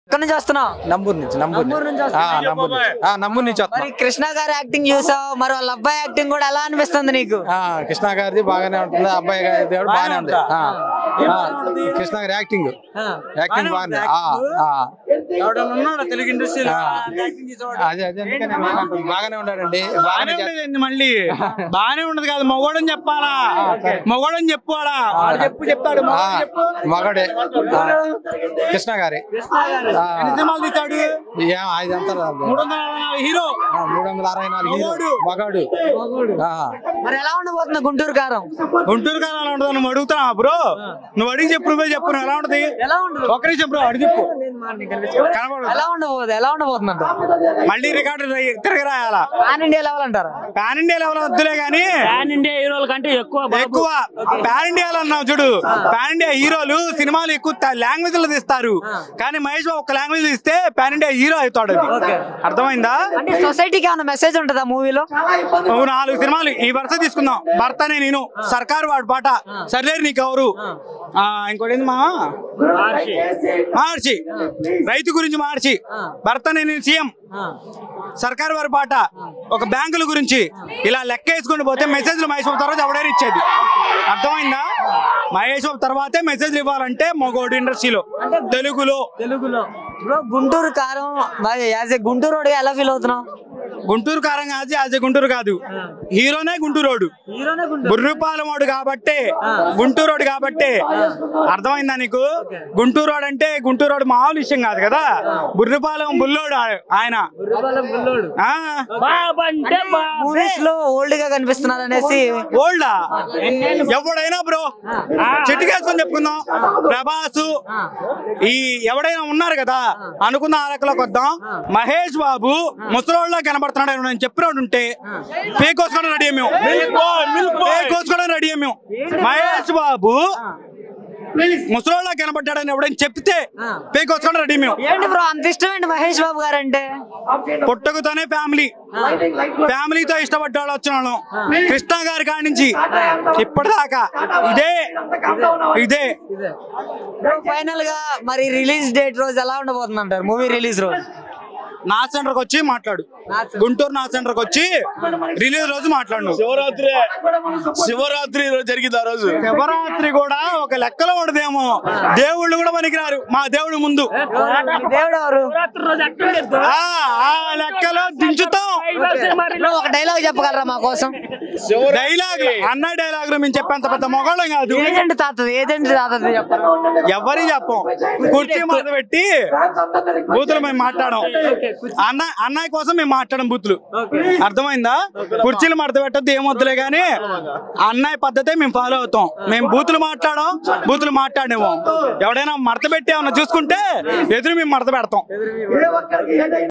ఎక్కడి నుంచి వస్తున్నావు నంబూరు నుంచి నంబూరు నంబూరు నుంచి నుంచి. ఆ, వస్తున్నావు. నంబూరు నుంచి. ఆ, నంబూరు నుంచి మరి వస్తున్నాం కృష్ణ గారి యాక్టింగ్ చూసావు మరి వాళ్ళ అబ్బాయి యాక్టింగ్ కూడా ఎలా అనిపిస్తుంది నీకు ఆ, కృష్ణ గారిది బాగానే ఉంటుంది అబ్బాయి గారిది కూడా బాగానే ఉంది ఆ, ఆ, కృష్ణ గారి యాక్టింగ్ యాక్టింగ్ బాగుంది ఆ, ఆ. తెలుగు ఇండస్ట్రీలో ఆ. అదే అదే అందుకే నేను బాగా- బాగానే ఉన్నాడండి బాగానే చేస్తా- ఉండదండి మళ్ళీ బానే ఉండదు కాదు మొగోడని చెప్పాలా మొగోడని చెప్పుకోవాలా వాడు చెప్పు చెప్తాడు ఆ, మొగోడు చెప్పు మగడే ఆ, కృష్ణ గారి ఆ, ఎన్ని సినిమాలు తీస్తాడు ఏం ఐదంతా రాదు. మూడు వందల అరవై నాలుగు హీరో ఆ, మూడు వందల అరవై నాలుగు హీరో. మగాడు ఆ, మరి ఎలా ఉండబోతుంది గుంటూరు కారం గుంటూరు కాలం ఎలా ఉంటుంది నువ్వు అడుగుతున్నా బ్రో నువ్వు అడిగి చెప్పు నువ్వే చెప్పు నువ్వు ఎలా ఉంటది ఎలా ఉండదు ఒక్క నిమిషం బ్రో అడిగి చెప్పు కనబడదు ఎలా ఉండబోదు ఎలా ఉండబోతుంది అంట మళ్ళీ రికార్డు తిరగ రాయాలా పాన్ ఇండియా లెవెల్ అంటారు పాన్ ఇండియా లెవెల్ వద్దులే గానీ పాన్ ఇండియా హీరోల కంటే ఎక్కువ బాబు. ఎక్కువ పాన్ ఇండియాలో అన్నావు చూడు పాన్ ఇండియా హీరోలు సినిమాలు ఎక్కువ లాంగ్వేజ్ లో తీస్తారు కానీ మహేష్ బాబు ఒక లాంగ్వేజ్ ఇస్తే పాన్ ఇండియా హీరో అవుతాడు అది అర్థమైందా అంటే సొసైటీకి ఏమైనా మెసేజ్ ఉంటుందా మూవీలో నువ్వు నాలుగు సినిమాలు ఈ వరుస తీసుకుందాం భర్తనే నేను సర్కారు వాడు పాట సర్లేరు నీకు ఎవరు ఆ, ఇంకోటి ఏంది మా మహర్షి. మహర్షి రైతు గురించి మహర్షి భర్తనే నేను సీఎం సర్కారు వారి పాట ఒక బ్యాంకుల గురించి ఇలా లెక్క వేసుకుంటూ పోతే మెసేజ్లు మహేష్ బాబు తర్వాత ఎవడైనా ఇచ్చేది అర్థమైందా మహేష్ బాబు తర్వాతే మెసేజ్లు ఇవ్వాలంటే మగోడు ఇండస్ట్రీలో తెలుగులో తెలుగులో బ్రో గుంటూరు కారం మరి యాజ్ ఏ గుంటూరు రోడ్గా ఎలా ఫీల్ అవుతున్నావు గుంటూరు కారం కాదు యాజ్ గుంటూరు కాదు హీరోనే గుంటూరోడు హీరోనే బుర్రుపాలెమోడు కాబట్టి గుంటూరోడు కాబట్టి అర్థమైందా నీకు గుంటూరోడు అంటే గుంటూరోడు మామూలు విషయం కాదు కదా బుర్రుపాలెం బుల్లోడు ఆ- ఆయన ఆ బాబు అంటే బాబే. మూవీస్ లో ఓల్డ్ గా కనిపిస్తున్నారు అనేసి ఓల్డా ఎవడైనా బ్రో చెట్టుకేసుకొని చెప్పుకుందాం ప్రభాస్ ఈ ఎవడైనా ఉన్నారు కదా అనుకున్న ఆ లెక్కలోకి వద్దాం మహేష్ బాబు ముసలోళ్ళ కనబడుతున్నాడు నేను చెప్పినోడు ఉంటే పేకోసుకోవడం రెడీ మేము పేకోసుకోవడం రెడీ మేము మహేష్ బాబు ముసలోళ్ళ కనబడ్డాడని ఎవడైనా చెప్తే పేకోసుకోవడం రెడీ మేము ఏంటి బ్రో అంత ఇష్టం ఏంటి మహేష్ బాబు గారు అంటే పుట్టకుతోనే ఫ్యామిలీ ఫ్యామిలీతో ఇష్టపడ్డాడు వచ్చిన వాళ్ళం కృష్ణ గారి కాడి నుంచి ఇప్పటిదాకా ఇదే ఇదే ఫైనల్ గా మరి రిలీజ్ డేట్ రోజు ఎలా ఉండబోతుంది అంటారు మూవీ రిలీజ్ రోజు నా సెంటర్కి వచ్చి మాట్లాడు గుంటూరు నా సెంటర్కి వచ్చి రిలీజ్ రోజు మాట్లాడు నువ్వు. శివరాత్రి శివరాత్రి రోజు జరిగింది ఆ రోజు శివరాత్రి కూడా ఒక లెక్కలో ఉండదేమో దేవుళ్ళు కూడా పనికిరారు మా దేవుడు ముందు దేవుడు ఎవరు శివరాత్రి రోజు అట్టుండేది. ఆ ఆ లెక్కలో దించుతాం ఐదారు సినిమాలు బ్రో, ఒక డైలాగ్ చెప్పగలరా మా కోసం డైలాగ్ అన్న డైలాగులు మేము చెప్పేంత పెద్ద మొగాళ్ళం కాదు ఏజెంట్ తాతది ఏజెంట్ తాతది చెప్పరా ఎవరి చెప్పం కుర్చీ మీద పెట్టి బూతులు మేము మాట్లాడం అన్న అన్నయ్య కోసం మేము మాట్లాడడం బూతులు అర్థమైందా కుర్చీలు మడత పెట్టద్దు ఏమొద్దులే గానీ అన్నయ్య పద్ధతే మేము ఫాలో అవుతాం మేము బూతులు మాట్లాడం బూతులు మాట్లాడేమో ఎవడైనా మడత పెట్టి ఏమన్నా చూసుకుంటే ఎదురు మేము మడత పెడతాం